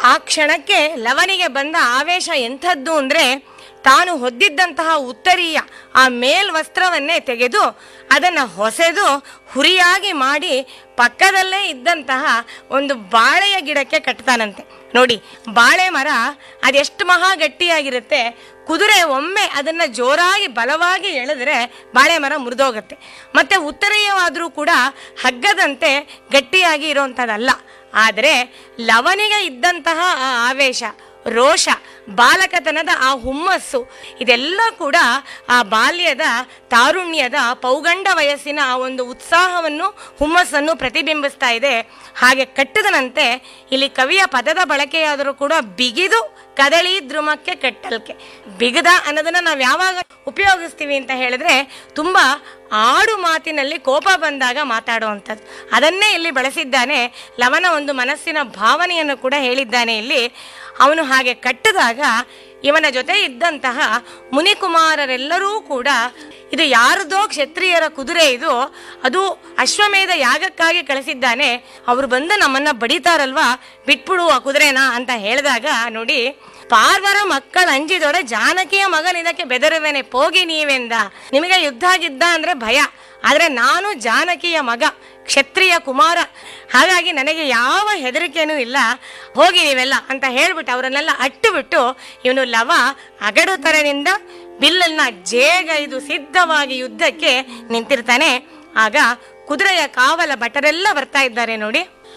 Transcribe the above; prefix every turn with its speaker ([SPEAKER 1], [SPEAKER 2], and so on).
[SPEAKER 1] ಆ ಕ್ಷಣಕ್ಕೆ ಲವನಿಗೆ ಬಂದ ಆವೇಶ ಎಂಥದ್ದು ಅಂದ್ರೆ ತಾನು ಹೊದ್ದಿದ್ದಂತಹ ಉತ್ತರೀಯ ಆ ಮೇಲ್ವಸ್ತ್ರವನ್ನೇ ತೆಗೆದು ಅದನ್ನ ಹೊಸೆದು ಹುರಿಯಾಗಿ ಮಾಡಿ ಪಕ್ಕದಲ್ಲೇ ಇದ್ದಂತಹ ಒಂದು ಬಾಳೆಯ ಗಿಡಕ್ಕೆ ಕಟ್ತಾನಂತೆ ನೋಡಿ ಬಾಳೆ ಮರ ಅದೆಷ್ಟು ಮಹಾ ಗಟ್ಟಿಯಾಗಿರುತ್ತೆ ಕುದುರೆ ಒಮ್ಮೆ ಅದನ್ನ ಜೋರಾಗಿ ಬಲವಾಗಿ ಎಳೆದ್ರೆ ಬಾಳೆ ಮರ ಮುರಿದೋಗುತ್ತೆ ಮತ್ತೆ ಉತ್ತರೀಯವಾದರೂ ಕೂಡ ಹಗ್ಗದಂತೆ ಗಟ್ಟಿಯಾಗಿ ಇರುವಂಥದ್ದಲ್ಲ ಆದರೆ ಲವನಿಗೆ ಇದ್ದಂತಹ ಆ ಆವೇಶ ರೋಷ ಬಾಲಕತನದ ಆ ಹುಮ್ಮಸ್ಸು ಇದೆಲ್ಲ ಕೂಡ ಆ ಬಾಲ್ಯದ ತಾರುಣ್ಯದ ಪೌಗಂಡ ವಯಸ್ಸಿನ ಆ ಒಂದು ಉತ್ಸಾಹವನ್ನು ಹುಮ್ಮಸ್ಸನ್ನು ಪ್ರತಿಬಿಂಬಿಸ್ತಾ ಇದೆ ಹಾಗೆ ಕಟ್ಟದನಂತೆ ಇಲ್ಲಿ ಕವಿಯ ಪದದ ಬಳಕೆಯಾದರೂ ಕೂಡ ಬಿಗಿದು ಕದಳಿ ದ್ರುಮಕ್ಕೆ ಕಟ್ಟಲ್ಕೆ ಬಿಗದ ಅನ್ನೋದನ್ನ ನಾವು ಯಾವಾಗ ಉಪಯೋಗಿಸ್ತೀವಿ ಅಂತ ಹೇಳಿದ್ರೆ ತುಂಬಾ ಆಡು ಮಾತಿನಲ್ಲಿ ಕೋಪ ಬಂದಾಗ ಮಾತಾಡುವಂಥದ್ದು ಅದನ್ನೇ ಇಲ್ಲಿ ಬಳಸಿದ್ದಾನೆ ಲವನ ಒಂದು ಮನಸ್ಸಿನ ಭಾವನೆಯನ್ನು ಕೂಡ ಹೇಳಿದ್ದಾನೆ ಇಲ್ಲಿ ಅವನು ಹಾಗೆ ಕಟ್ಟಿದಾಗ ಇವನ ಜೊತೆ ಇದ್ದಂತಹ ಮುನಿಕುಮಾರರೆಲ್ಲರೂ ಕೂಡ ಇದು ಯಾರದೋ ಕ್ಷತ್ರಿಯರ ಕುದುರೆ ಇದು ಅದು ಅಶ್ವಮೇಧ ಯಾಗಕ್ಕಾಗಿ ಕಳಿಸಿದ್ದಾನೆ ಅವರು ಬಂದು ನಮ್ಮನ್ನ ಬಡಿತಾರಲ್ವಾ ಬಿಟ್ಬಿಡು ಆ ಕುದುರೆನ ಅಂತ ಹೇಳಿದಾಗ ನೋಡಿ ಪಾರ್ವರ ಮಕ್ಕಳ ಅಂಜಿದೊಡೆ ಜಾನಕಿಯ ಮಗನ ಇದಕ್ಕೆ ಬೆದರುವೆನೆ ಪೋಗಿ ನೀವೆಂದ ನಿಮಗೆ ಯುದ್ಧ ಗಿದ್ದ ಅಂದ್ರೆ ಭಯ ಆದ್ರೆ ನಾನು ಜಾನಕಿಯ ಮಗ ಕ್ಷತ್ರಿಯ ಕುಮಾರ ಹಾಗಾಗಿ ನನಗೆ ಯಾವ ಹೆದರಿಕೆನೂ ಇಲ್ಲ ಹೋಗಿ ನೀವೆಲ್ಲ ಅಂತ ಹೇಳ್ಬಿಟ್ಟು ಅವರನ್ನೆಲ್ಲ ಅಟ್ಟು ಬಿಟ್ಟು ಇವನು ಲವ ಅಗಡುತರನಿಂದ ಬಿಲ್ಲನ್ನ ಜೇಗೈದು ಸಿದ್ಧವಾಗಿ ಯುದ್ಧಕ್ಕೆ ನಿಂತಿರ್ತಾನೆ ಆಗ ಕುದುರೆಯ ಕಾವಲ ಭಟರೆಲ್ಲ ಬರ್ತಾ ಇದ್ದಾರೆ ನೋಡಿ